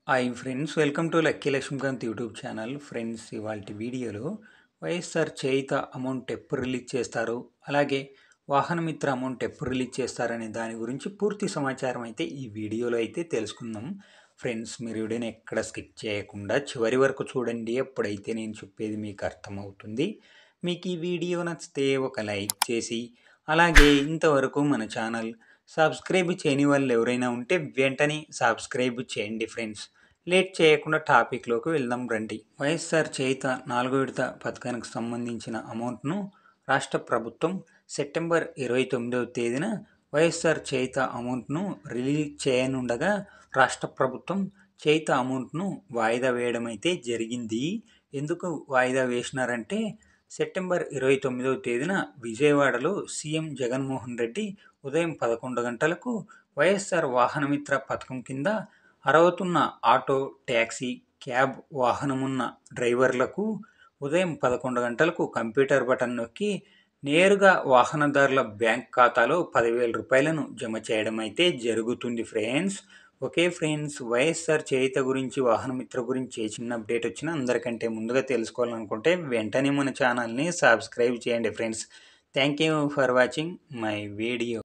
hi friends welcome to lucky Lakshmikanth YouTube channel friends ఇవాళ వీడియోలో YSR Cheyutha amount ఎప్పుడు release చేస్తారు అలాగే వాహనమిత్ర అమౌంట్ ఎప్పుడు రిలీజ్ చేస్తారనే దాని గురించి పూర్తి సమాచారం అయితే ఈ వీడియోలో అయితే తెలుసుకుందాం ఫ్రెండ్స్ మీరు వీడియోని ఎక్కడ స్కిప్ చేయకుండా చివరి వరకు చూడండి అప్పుడైతే నేను చెప్పేది మీకు అర్థమవుతుంది మీకు ఈ వీడియో నచ్చితే ఒక లైక్ చేసి అలాగే ఇంతవరకు మన ఛానల్ సబ్స్క్రైబ్ చేయని వాళ్ళు ఎవరైనా ఉంటే వెంటనే సబ్స్క్రైబ్ చేయండి ఫ్రెండ్స్ లేట్ చేయకుండా టాపిక్లోకి వెళ్దాం రండి వైఎస్ఆర్ చేత నాలుగో విడత పథకానికి సంబంధించిన అమౌంట్ను రాష్ట్ర ప్రభుత్వం సెప్టెంబర్ ఇరవై తొమ్మిదవ తేదీన వైఎస్ఆర్ చేత అమౌంట్ను రిలీజ్ చేయనుండగా రాష్ట్ర ప్రభుత్వం చేత అమౌంట్ను వాయిదా వేయడం అయితే జరిగింది ఎందుకు వాయిదా వేసినారంటే సెప్టెంబర్ ఇరవై తొమ్మిదవ తేదీన విజయవాడలో సీఎం జగన్మోహన్ రెడ్డి ఉదయం పదకొండు గంటలకు వైఎస్ఆర్ వాహనమిత్ర పథకం కింద అరవతున్న ఆటో ట్యాక్సీ క్యాబ్ వాహనమున్న డ్రైవర్లకు ఉదయం పదకొండు గంటలకు కంప్యూటర్ బటన్ నొక్కి నేరుగా వాహనదారుల బ్యాంక్ ఖాతాలో పదివేల రూపాయలను జమ చేయడం అయితే జరుగుతుంది friends okay friends YSR Cheyutha గురించి వాహనమిత్ర గురించి ఏ చిన్న అప్డేట్ వచ్చినా అందరికంటే ముందుగా తెలుసుకోవాలనుకుంటే వెంటనే మన ఛానల్ని సబ్స్క్రైబ్ చేయండి friends thank you for watching my video